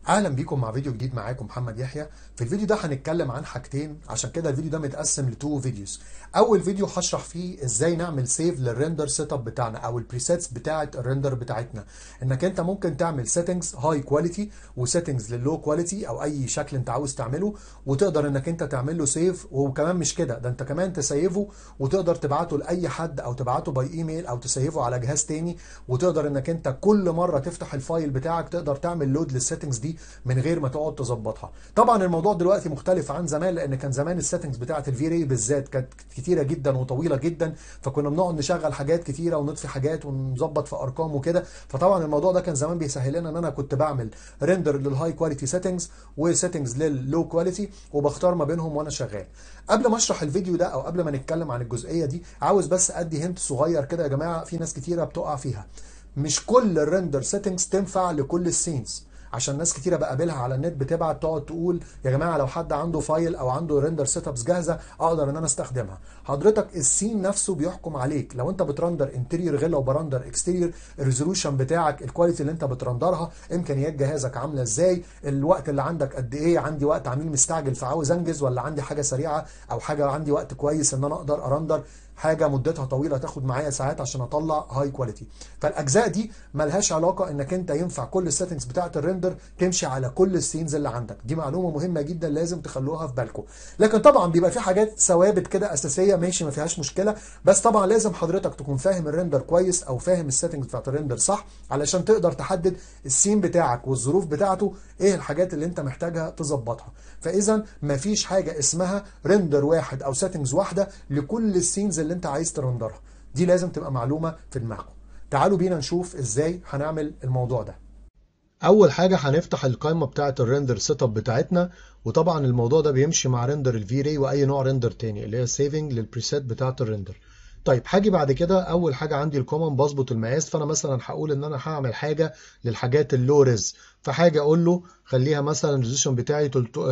اهلا بيكم مع فيديو جديد معاكم محمد يحيى في الفيديو ده هنتكلم عن حاجتين عشان كده الفيديو ده متقسم لتو فيديوز اول فيديو هشرح فيه ازاي نعمل سيف للريندر سيت اب بتاعنا او البريسيتس بتاعه الريندر بتاعتنا انك انت ممكن تعمل سيتنجز هاي كواليتي وسيتنجز للو كواليتي او اي شكل انت عاوز تعمله وتقدر انك انت تعمل له سيف وكمان مش كده ده انت كمان تسيفه وتقدر تبعته لاي حد او تبعته باي ايميل او تسيفه على جهاز تاني وتقدر انك انت كل مره تفتح الفايل بتاعك تقدر تعمل لود للسيتنجز دي من غير ما تقعد تظبطها طبعا الموضوع دلوقتي مختلف عن زمان لان كان زمان السيتنجز بتاعه الفي راي بالذات كانت كتيره جدا وطويله جدا فكنا بنقعد نشغل حاجات كتيره ونطفي حاجات ونظبط في ارقام وكده فطبعا الموضوع ده كان زمان بيسهل لنا ان انا كنت بعمل ريندر للهاي كواليتي سيتنجز وسيتنجز لللو كواليتي وبختار ما بينهم وانا شغال قبل ما اشرح الفيديو ده او قبل ما نتكلم عن الجزئيه دي عاوز بس ادي هنت صغير كده يا جماعه في ناس كتيره بتقع فيها مش كل الريندر سيتنجز تنفع لكل السينز عشان ناس كتيره بقابلها على النت بتبعت تقعد تقول يا جماعه لو حد عنده فايل او عنده ريندر سيت ابس جاهزه اقدر ان انا استخدمها حضرتك السين نفسه بيحكم عليك لو انت بترندر انتيريور غير لو برندر اكستيريور الريزولوشن بتاعك الكواليتي اللي انت بترندرها امكانيات جهازك عامله ازاي الوقت اللي عندك قد ايه عندي وقت عميل مستعجل فعاوز انجز ولا عندي حاجه سريعه او حاجه عندي وقت كويس ان انا اقدر ارندر حاجه مدتها طويله تاخد معايا ساعات عشان اطلع هاي كواليتي فالاجزاء دي ملهاش علاقه انك انت ينفع كل السيتنجز بتاعه الريندر تمشي على كل السينز اللي عندك دي معلومه مهمه جدا لازم تخلوها في بالكم لكن طبعا بيبقى في حاجات ثوابت كده اساسيه ماشي ما فيهاش مشكله بس طبعا لازم حضرتك تكون فاهم الريندر كويس او فاهم السيتنجز بتاعه الريندر صح علشان تقدر تحدد السين بتاعك والظروف بتاعته ايه الحاجات اللي انت محتاجها تظبطها فاذا مفيش حاجه اسمها ريندر واحد او سيتنجز واحده لكل السينز اللي انت عايز ترندرها دي لازم تبقى معلومه في دماغكم تعالوا بينا نشوف ازاي هنعمل الموضوع ده اول حاجه هنفتح القائمه بتاعه الريندر سيت اب بتاعتنا وطبعا الموضوع ده بيمشي مع ريندر الفي راي واي نوع ريندر تاني اللي هي سيفنج للبريسيت بتاعه الريندر طيب هاجي بعد كده اول حاجه عندي الكومن بظبط المقاس فانا مثلا هقول ان انا هعمل حاجه للحاجات اللو ريز فحاجه اقول له خليها مثلا الريزولوشن بتاعي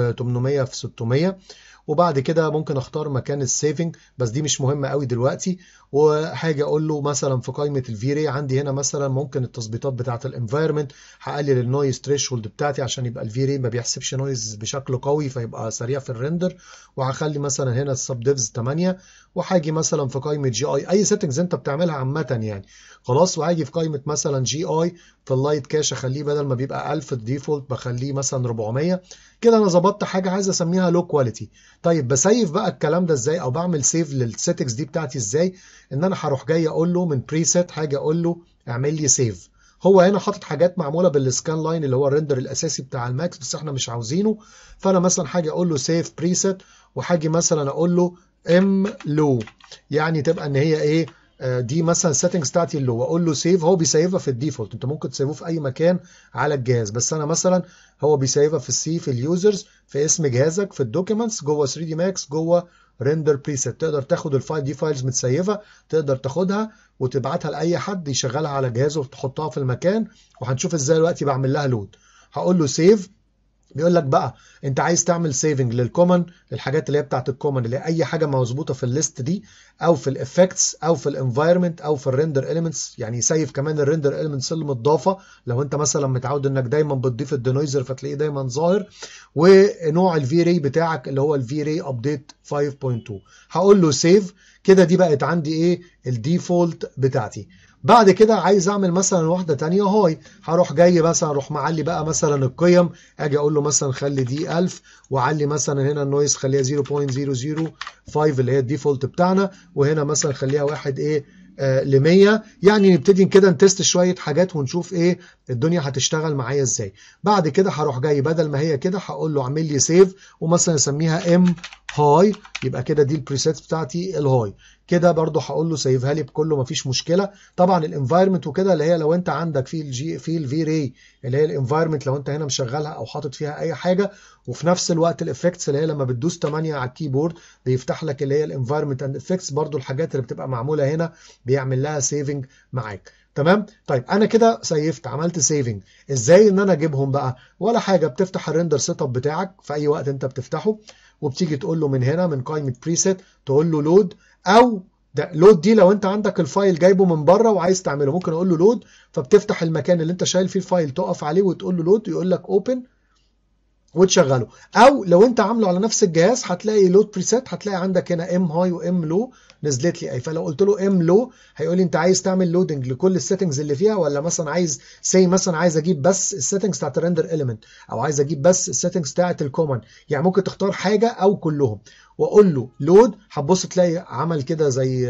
800 في 600 وبعد كده ممكن اختار مكان السيفنج بس دي مش مهمه قوي دلوقتي وحاجه اقول له مثلا في قائمه الفي راي عندي هنا مثلا ممكن التظبيطات بتاعه الانفايرمنت هقلل النويز ثريشولد بتاعتي عشان يبقى الفي راي ما بيحسبش نويز بشكل قوي فيبقى سريع في الريندر وهخلي مثلا هنا السب ديفز 8 وهاجي مثلا في قائمه جي اي اي سيتنجز انت بتعملها عامه يعني خلاص وهاجي في قائمه مثلا جي اي في اللايت كاش اخليه بدل ما بيبقى 1000 الديفولت بخليه مثلا 400 كده انا ظبطت حاجه عايز اسميها لو كواليتي طيب بسيف بقى الكلام ده ازاي او بعمل سيف للسيتنجز دي بتاعتي ازاي ان انا هروح جاي اقول له من بريسيت حاجه اقول له اعمل لي سيف هو هنا حاطط حاجات معموله بالسكان لاين اللي هو الريندر الاساسي بتاع الماكس بس احنا مش عاوزينه فانا مثلا حاجه اقول له سيف بريسيت وحاجه مثلا اقول له ام لو يعني تبقى ان هي ايه دي مثلا السيتنجز بتاعتي اللي هو اقول له سيف هو بيسيفها في الديفولت انت ممكن تسيفه في اي مكان على الجهاز بس انا مثلا هو بيسيفها في السي في اليوزرز في اسم جهازك في الدوكيومنتس جوه 3 دي ماكس جوه ريندر بريسيت تقدر تاخد الفايل دي فايلز متسيفه تقدر تاخدها وتبعتها لاي حد يشغلها على جهازه وتحطها في المكان وهنشوف ازاي دلوقتي بعمل لها لود هقول له سيف بيقول لك بقى انت عايز تعمل سيفنج للكومن الحاجات اللي هي بتاعت الكومن اللي هي اي حاجه مظبوطه في الليست دي او في الافكتس او في الانفايرمنت او في الريندر اليمنتس يعني يسيف كمان الريندر اليمنتس اللي متضافه لو انت مثلا متعود انك دايما بتضيف الدينويزر فتلاقيه دايما ظاهر ونوع الفي راي بتاعك اللي هو الفي راي ابديت 5.2 هقول له سيف كده دي بقت عندي ايه الديفولت بتاعتي بعد كده عايز اعمل مثلا واحده تانية هاي هروح جاي مثلا اروح معلي بقى مثلا القيم اجي اقول له مثلا خلي دي 1000 واعلي مثلا هنا النويز خليها 0.005 اللي هي الديفولت بتاعنا وهنا مثلا خليها واحد ايه ل 100 يعني نبتدي كده نتست شويه حاجات ونشوف ايه الدنيا هتشتغل معايا ازاي بعد كده هروح جاي بدل ما هي كده هقول له اعمل لي سيف ومثلا اسميها ام هاي يبقى كده دي البريسيت بتاعتي الهاي كده برضو هقول له سيفها لي بكله مفيش مشكله طبعا الانفايرمنت وكده اللي هي لو انت عندك في الجي في الفي راي اللي هي الانفايرمنت لو انت هنا مشغلها او حاطط فيها اي حاجه وفي نفس الوقت الافكتس اللي هي لما بتدوس 8 على الكيبورد بيفتح لك اللي هي الانفايرمنت اند افكتس برضو الحاجات اللي بتبقى معموله هنا بيعمل لها سيفنج معاك تمام طيب انا كده سيفت عملت سيفنج ازاي ان انا اجيبهم بقى ولا حاجه بتفتح الريندر سيت اب بتاعك في اي وقت انت بتفتحه وبتيجي تقول له من هنا من قائمه بريسيت تقول له لود او ده لود دي لو انت عندك الفايل جايبه من بره وعايز تعمله ممكن اقول له لود فبتفتح المكان اللي انت شايل فيه الفايل تقف عليه وتقول له لود يقول لك اوبن وتشغله او لو انت عامله على نفس الجهاز هتلاقي لود بريسيت هتلاقي عندك هنا ام هاي وام لو نزلت لي اي فلو قلت له ام لو هيقول لي انت عايز تعمل لودنج لكل السيتنجز اللي فيها ولا مثلا عايز سي مثلا عايز اجيب بس السيتنجز بتاعت الريندر اليمنت او عايز اجيب بس السيتنجز بتاعت الكومن يعني ممكن تختار حاجه او كلهم واقول له لود هتبص تلاقي عمل كده زي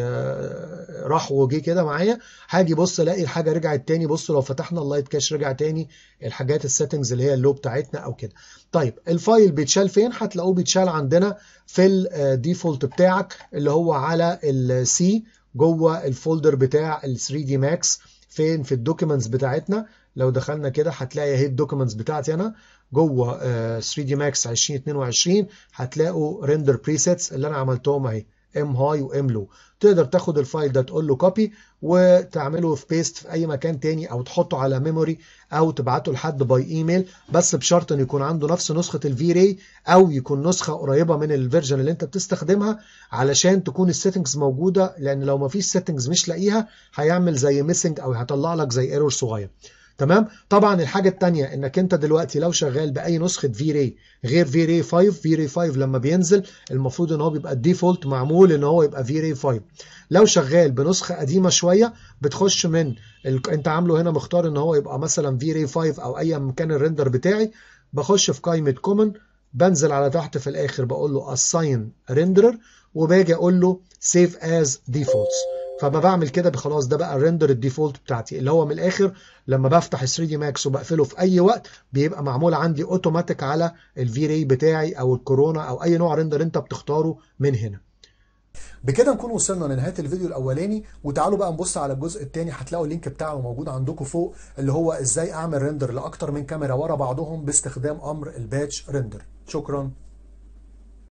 راح وجه كده معايا هاجي بص الاقي الحاجه رجعت تاني بص لو فتحنا اللايت كاش رجع تاني الحاجات السيتنجز اللي هي اللو بتاعتنا او كده طيب الفايل بيتشال فين هتلاقوه بيتشال عندنا في الديفولت بتاعك اللي هو على السي جوه الفولدر بتاع ال 3 دي ماكس فين في الدوكيومنتس بتاعتنا لو دخلنا كده هتلاقي اهي الدوكيومنتس بتاعتي انا جوه 3 دي ماكس 2022 هتلاقوا ريندر بريسيتس اللي انا عملتهم اهي ام هاي وام لو تقدر تاخد الفايل ده تقول له كوبي وتعمله في بيست في اي مكان تاني او تحطه على ميموري او تبعته لحد باي ايميل بس بشرط ان يكون عنده نفس نسخه الفي راي او يكون نسخه قريبه من الفيرجن اللي انت بتستخدمها علشان تكون السيتنجز موجوده لان لو ما فيش سيتنجز مش لاقيها هيعمل زي ميسنج او هيطلع لك زي ايرور صغير تمام طبعا الحاجه الثانيه انك انت دلوقتي لو شغال باي نسخه في راي غير في راي 5 في راي 5 لما بينزل المفروض ان هو بيبقى الديفولت معمول ان هو يبقى في راي 5 لو شغال بنسخه قديمه شويه بتخش من ال... انت عامله هنا مختار ان هو يبقى مثلا في راي 5 او اي مكان الريندر بتاعي بخش في قائمه كومن بنزل على تحت في الاخر بقول له assign renderer وباجي اقول له save as defaults فما بعمل كده خلاص ده بقى الريندر الديفولت بتاعتي اللي هو من الاخر لما بفتح 3 دي ماكس وبقفله في اي وقت بيبقى معمول عندي اوتوماتيك على الفي راي بتاعي او الكورونا او اي نوع ريندر انت بتختاره من هنا بكده نكون وصلنا لنهايه الفيديو الاولاني وتعالوا بقى نبص على الجزء الثاني هتلاقوا اللينك بتاعه موجود عندكم فوق اللي هو ازاي اعمل ريندر لاكتر من كاميرا ورا بعضهم باستخدام امر الباتش ريندر شكرا